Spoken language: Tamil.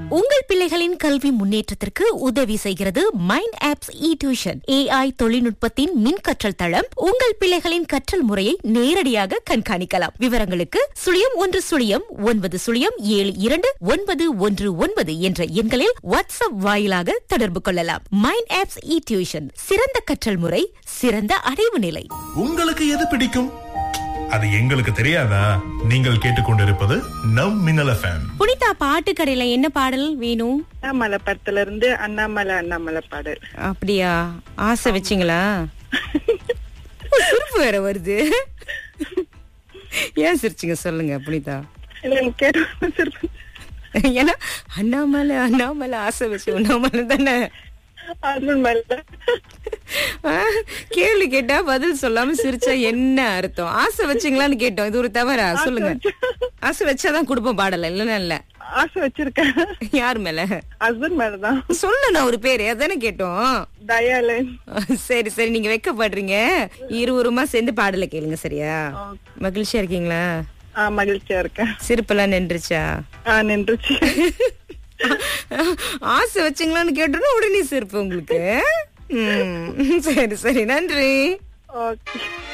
உங்கள் பிள்ளைகளின் கல்வி முன்னேற்றத்திற்கு உதவி செய்கிறது mind apps e tuition AI தொழில்நுட்பத்தின் மின் கற்றல் தளம் உங்கள் பிள்ளைகளின் கற்றல் முறையை நேரடியாக கண்காணிக்கலாம் விவரங்களுக்கு சுழியம் ஒன்று சுழியம் ஒன்பது சுழியம் ஏழு இரண்டு ஒன்பது ஒன்று ஒன்பது என்ற எண்களில் வாட்ஸ்அப் வாயிலாக தொடர்பு கொள்ளலாம் மைண்ட் ஆப்ஸ் இ டியூஷன் சிறந்த கற்றல் முறை சிறந்த அடைவு நிலை உங்களுக்கு எது பிடிக்கும் அது எங்களுக்கு தெரியாதா நீங்கள் கேட்டுக்கொண்டிருப்பது நம் மின்னல் எஃப்எம் புனிதா பாட்டு கடையில என்ன பாடல் வேணும் அண்ணாமலை படத்துல இருந்து அண்ணாமலை அண்ணாமலை பாடல் அப்படியா ஆசை வச்சிங்களா சிரிப்பு வேற வருது ஏன் சிரிச்சிங்க சொல்லுங்க புனிதா எனக்கு கேட்டு சிரிப்பு. ஏன்னா அண்ணாமலை அண்ணாமலை ஆசை வச்சு அண்ணாமலை தானே husband மேல. ஆ, கேள்வி கேட்டா பதில் சொல்லாம சிரிச்சா என்ன அர்த்தம் ஆசை வச்சிங்களான்னு கேட்டோம் இது ஒரு தவறா சொல்லுங்க ஆசை வச்சாதான் கொடுப்போம் பாடல இல்லன்னா இல்ல ஆசை வச்சிருக்கேன் யார் மேல ஹஸ்பண்ட் மேலதான் சொல்லணும் ஒரு பேரு அதானே கேட்டோம் தயாலன் சரி சரி நீங்க வெக்கப்படுறீங்க இருவருமா சேர்ந்து பாடல கேளுங்க சரியா மகிழ்ச்சியா இருக்கீங்களா ஆ மகிழ்ச்சியா இருக்கேன் சிரிப்பெல்லாம் நின்றுச்சா ஆ நின்றுச்சு ஆசை வச்சிங்களான்னு கேட்டோன்னா உடனே சிரிப்பு உங்களுக்கு ம், சரி சரி நன்றி ஓகே